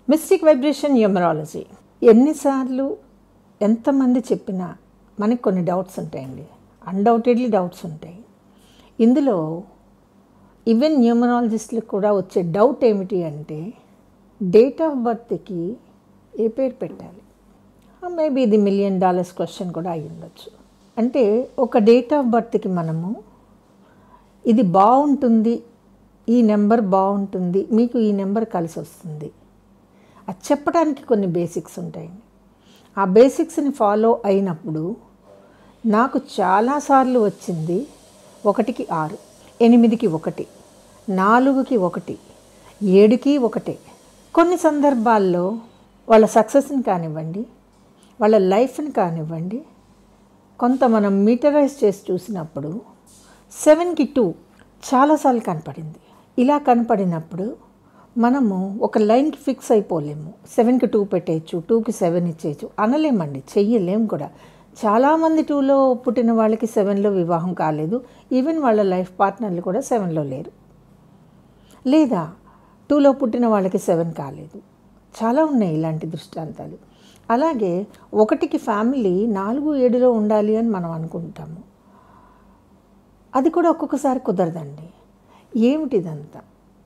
mystic vibration numerology ఎన్నిసార్లు ఎంతమంది చెప్పినా మనకి కొన్ని డౌట్స్ ఉంటాయండి అన్డౌటెడ్లీ డౌట్స్ ఉంటాయి ఇందులో ఈవెన్ న్యూమరాలజిస్టులకు కూడా వచ్చే డౌట్ ఏమిటి అంటే డేట్ ఆఫ్ బర్త్కి ఏ పేరు పెట్టాలి మేబీ ఇది మిలియన్ డాలర్స్ క్వశ్చన్ కూడా అయి ఉండొచ్చు అంటే ఒక డేట్ ఆఫ్ బర్త్కి మనము ఇది బాగుంటుంది ఈ నెంబర్ బాగుంటుంది మీకు ఈ నెంబర్ కలిసి వస్తుంది అది చెప్పడానికి కొన్ని బేసిక్స్ ఉంటాయండి ఆ బేసిక్స్ని ఫాలో అయినప్పుడు నాకు చాలాసార్లు వచ్చింది ఒకటికి ఆరు ఎనిమిదికి ఒకటి నాలుగుకి ఒకటి ఏడుకి ఒకటే కొన్ని సందర్భాల్లో వాళ్ళ సక్సెస్ని కానివ్వండి వాళ్ళ లైఫ్ని కానివ్వండి కొంత మనం మీటరైజ్ చేసి చూసినప్పుడు సెవెన్కి టూ చాలాసార్లు కనపడింది ఇలా కనపడినప్పుడు మనము ఒక లైన్కి ఫిక్స్ అయిపోలేము సెవెన్కి టూ పెట్టేయచ్చు టూకి సెవెన్ ఇచ్చేయచ్చు అనలేమండి చెయ్యలేం కూడా చాలామంది టూలో పుట్టిన వాళ్ళకి సెవెన్లో వివాహం కాలేదు ఈవెన్ వాళ్ళ లైఫ్ పార్ట్నర్లు కూడా సెవెన్లో లేరు లేదా టూలో పుట్టిన వాళ్ళకి సెవెన్ కాలేదు చాలా ఉన్నాయి ఇలాంటి దృష్టాంతాలు అలాగే ఒకటికి ఫ్యామిలీ నాలుగు ఏడులో ఉండాలి అని మనం అనుకుంటాము అది కూడా ఒక్కొక్కసారి కుదరదండి ఏమిటిదంతా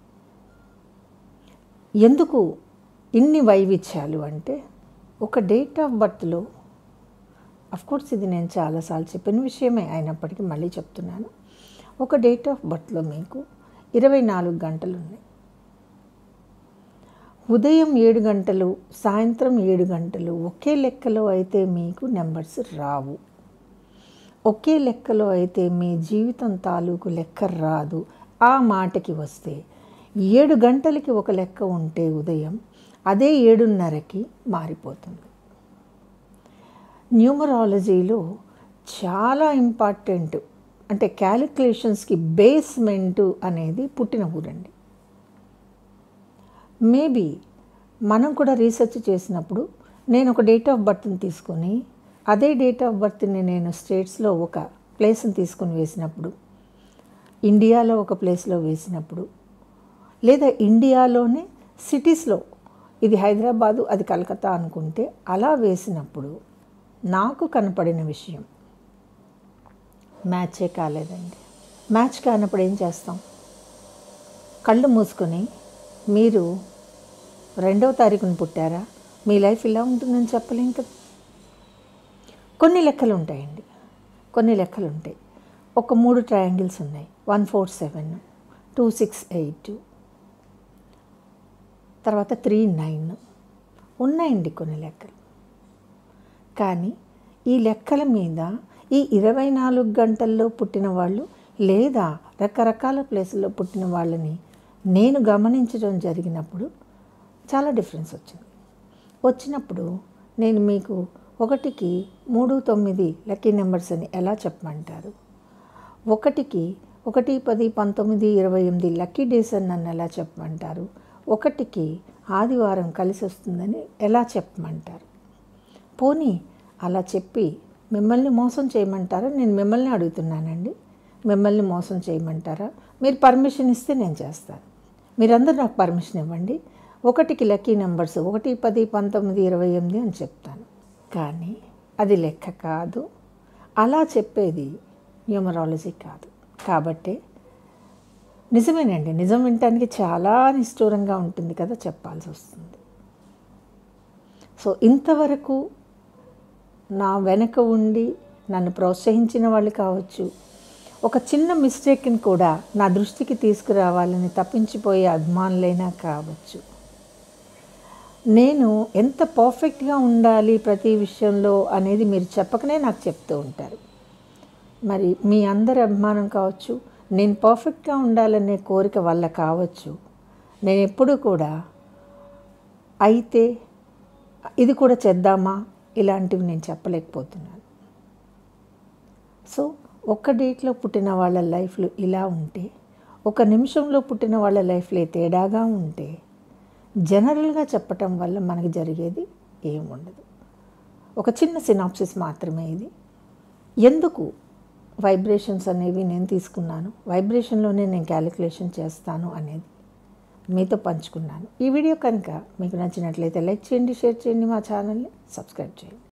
ఎందుకు ఇన్ని వైవిధ్యాలు అంటే ఒక డేట్ ఆఫ్ బర్త్లో కోర్స్ ఇది నేను చాలాసార్లు చెప్పిన విషయమే అయినప్పటికీ మళ్ళీ చెప్తున్నాను ఒక డేట్ ఆఫ్ బర్త్లో మీకు ఇరవై నాలుగు గంటలు ఉన్నాయి ఉదయం ఏడు గంటలు సాయంత్రం ఏడు గంటలు ఒకే లెక్కలో అయితే మీకు నెంబర్స్ రావు ఒకే లెక్కలో అయితే మీ జీవితం తాలూకు లెక్క రాదు ఆ మాటకి వస్తే ఏడు గంటలకి ఒక లెక్క ఉంటే ఉదయం అదే ఏడున్నరకి మారిపోతుంది న్యూమరాలజీలో చాలా ఇంపార్టెంట్ అంటే క్యాలిక్యులేషన్స్కి బేస్మెంట్ అనేది పుట్టిన ఊరండి మేబీ మనం కూడా రీసెర్చ్ చేసినప్పుడు నేను ఒక డేట్ ఆఫ్ బర్త్ని తీసుకొని అదే డేట్ ఆఫ్ బర్త్ని నేను స్టేట్స్లో ఒక ప్లేస్ని తీసుకొని వేసినప్పుడు ఇండియాలో ఒక ప్లేస్లో వేసినప్పుడు లేదా ఇండియాలోనే సిటీస్లో ఇది హైదరాబాదు అది కలకత్తా అనుకుంటే అలా వేసినప్పుడు నాకు కనపడిన విషయం మ్యాచే కాలేదండి మ్యాచ్ కానప్పుడు ఏం చేస్తాం కళ్ళు మూసుకొని మీరు రెండవ తారీఖున పుట్టారా మీ లైఫ్ ఇలా ఉంటుందని చెప్పలేం కదా కొన్ని లెక్కలు ఉంటాయండి కొన్ని లెక్కలు ఉంటాయి ఒక మూడు ట్రయాంగిల్స్ ఉన్నాయి one four seven two six eight తర్వాత త్రీ నైన్ ఉన్నాయండి కొన్ని లెక్కలు కానీ ఈ లెక్కల మీద ఈ ఇరవై నాలుగు గంటల్లో పుట్టిన వాళ్ళు లేదా రకరకాల ప్లేసుల్లో పుట్టిన వాళ్ళని నేను గమనించడం జరిగినప్పుడు చాలా డిఫరెన్స్ వచ్చింది వచ్చినప్పుడు నేను మీకు ఒకటికి మూడు తొమ్మిది లక్కీ నెంబర్స్ అని ఎలా చెప్పమంటారు ఒకటికి ఒకటి పది పంతొమ్మిది ఇరవై ఎనిమిది లక్కీ డేస్ అని నన్ను ఎలా చెప్పమంటారు ఒకటికి ఆదివారం కలిసి వస్తుందని ఎలా చెప్పమంటారు పోనీ అలా చెప్పి మిమ్మల్ని మోసం చేయమంటారా నేను మిమ్మల్ని అడుగుతున్నానండి మిమ్మల్ని మోసం చేయమంటారా మీరు పర్మిషన్ ఇస్తే నేను చేస్తాను మీరందరూ నాకు పర్మిషన్ ఇవ్వండి ఒకటికి లక్కీ నెంబర్స్ ఒకటి పది పంతొమ్మిది ఇరవై ఎనిమిది అని చెప్తాను కానీ అది లెక్క కాదు అలా చెప్పేది న్యూమరాలజీ కాదు కాబట్టి నిజమేనండి నిజం వినటానికి చాలా నిష్ఠూరంగా ఉంటుంది కదా చెప్పాల్సి వస్తుంది సో ఇంతవరకు నా వెనక ఉండి నన్ను ప్రోత్సహించిన వాళ్ళు కావచ్చు ఒక చిన్న మిస్టేక్ని కూడా నా దృష్టికి తీసుకురావాలని తప్పించిపోయే అభిమానులైనా కావచ్చు నేను ఎంత పర్ఫెక్ట్గా ఉండాలి ప్రతి విషయంలో అనేది మీరు చెప్పకనే నాకు చెప్తూ ఉంటారు మరి మీ అందరి అభిమానం కావచ్చు నేను పర్ఫెక్ట్గా ఉండాలనే కోరిక వల్ల కావచ్చు నేను ఎప్పుడూ కూడా అయితే ఇది కూడా చేద్దామా ఇలాంటివి నేను చెప్పలేకపోతున్నాను సో ఒక్క డేట్లో పుట్టిన వాళ్ళ లైఫ్లు ఇలా ఉంటే ఒక నిమిషంలో పుట్టిన వాళ్ళ లైఫ్లే తేడాగా ఉంటే జనరల్గా చెప్పటం వల్ల మనకి జరిగేది ఏముండదు ఒక చిన్న సినాప్సిస్ మాత్రమే ఇది ఎందుకు వైబ్రేషన్స్ అనేవి నేను తీసుకున్నాను వైబ్రేషన్లోనే నేను క్యాలిక్యులేషన్ చేస్తాను అనేది మీతో పంచుకున్నాను ఈ వీడియో కనుక మీకు నచ్చినట్లయితే లైక్ చేయండి షేర్ చేయండి మా ఛానల్ని సబ్స్క్రైబ్ చేయండి